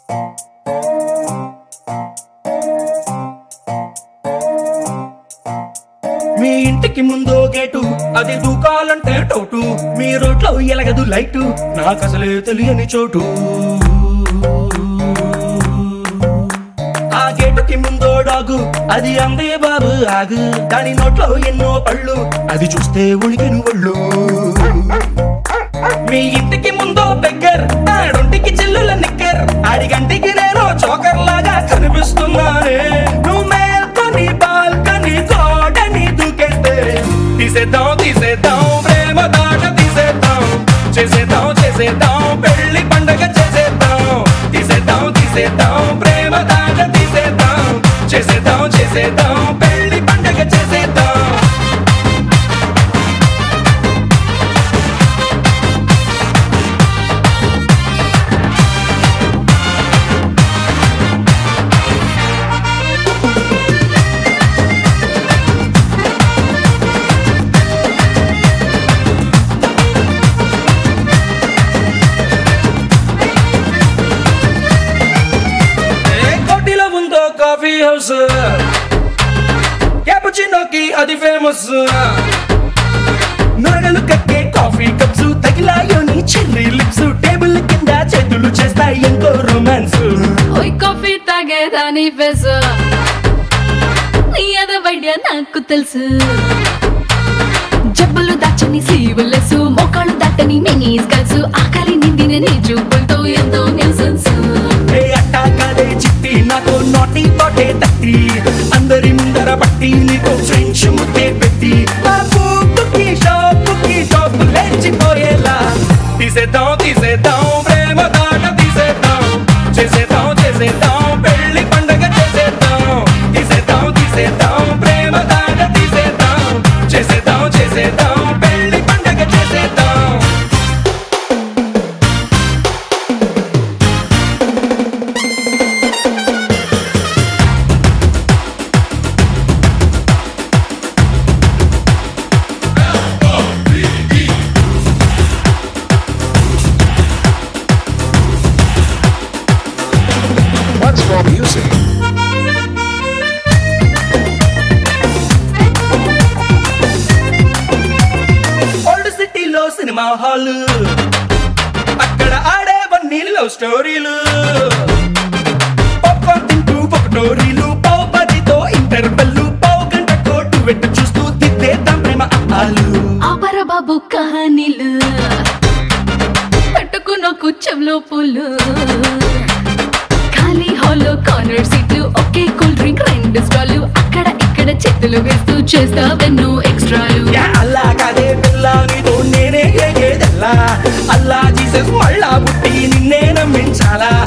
మీ ఇంటికి ముందో గేటు అది దూకాలంటే టోటు మీ రోడ్లో ఎలగదు లైటు నాకు అసలే తెలియని చోటు ఆ గేటుకి ముందో డాగు అది అందే బాబు ఆగు దాని నోట్లో ఎన్నో పళ్ళు అది చూస్తే ఉణికిన ఒళ్ళు మీ ఇంటికి ముందో బెగ్గర్ ఆడొంటికి చిల్లుల నిక్కర్ ఆడిగంటికి నేను చోకర్ లాగా కనిపిస్తున్నానే నువ్వు మేల్కొని బాల్కని గోడని దూకేస్తే తీసేద్దాం తీసేద్దాం ప్రేమ దాట తీసేద్దాం చేసేద్దాం చేసేద్దాం పెళ్లి పండగ చేసేద్దాం తీసేద్దాం తీసేద్దాం ప్రేమ దాట తీసేద్దాం చేసేద్దాం చేసేద్దాం పెళ్లి పండగ చేసేద్దాం ఏ కోటిలో ఉందో కాఫీ హౌస్ క్యాపుచినోకి అది ఫేమస్ నొరగలు కక్కే కాఫీ కప్స్ తగిలాయోని చెర్రీ లిప్స్ టేబుల్ కింద చేతులు చేస్తాయి ఎంతో రొమాన్స్ ఓయ్ కాఫీ తాగేదాని ఫెస్ నీ అద వైద్య నాకు తెలుసు జబ్బులు దాచని స్లీవులెస్ మోకాళ్ళు దాటని మినీ స్కల్స్ ఆకలి నిండిన నీ చూపులతో ఎంతో న్యూసెన్స్ ఏ అట్టా కాదే చిట్టి నాతో నోటి తోటే తట్టి అందరి ముందర పట్టి నీకు ఫ్రెంచ్ ముద్దే పెట్టి నా పూపుకి షాపుకి షాపు లేచిపోయేలా తీసేద్దాం తీసేద్దాం ప్రేమ దాట తీసేద్దాం చేసేద్దాం చేసేద్దాం పెళ్లి పండగ చేసేద్దాం తీసేద్దాం తీసేద్దాం ప్రేమ దాట తీసేద్దాం చేసేద్దాం చేసేద్దాం పెళ్లి పండగ చేసేద్దాం What's for music? ఓల్డ్ సిటీలో సినిమా హాల్ అక్కడ ఆడేవన్నీ లవ్ స్టోరీలు పాప్కార్న్ తింటూ ఒకటోరీలు పావు పదితో ఇంటర్వెల్లు పావు గంట కోటు వెట్టు చూస్తూ తిట్టేద్దాం ప్రేమ అప్పాలు ఆపర బాబు కహానీలు పెట్టుకున్న కుచ్చంలో పూలు ఖాళీ హాల్లో కార్నర్ సీట్లు ఒకే కూల్ డ్రింక్ రెండు స్టాలు అక్కడ ఇక్కడ చేతులు వేస్తూ చేస్తావెన్నో ఎక్స్ట్రాలు యా అల్లా కాదే పిల్ల నీతో నేనే ఏగేదెల్లా అల్లా జీసస్ మళ్ళా పుట్టి నిన్నే నమ్మించాలా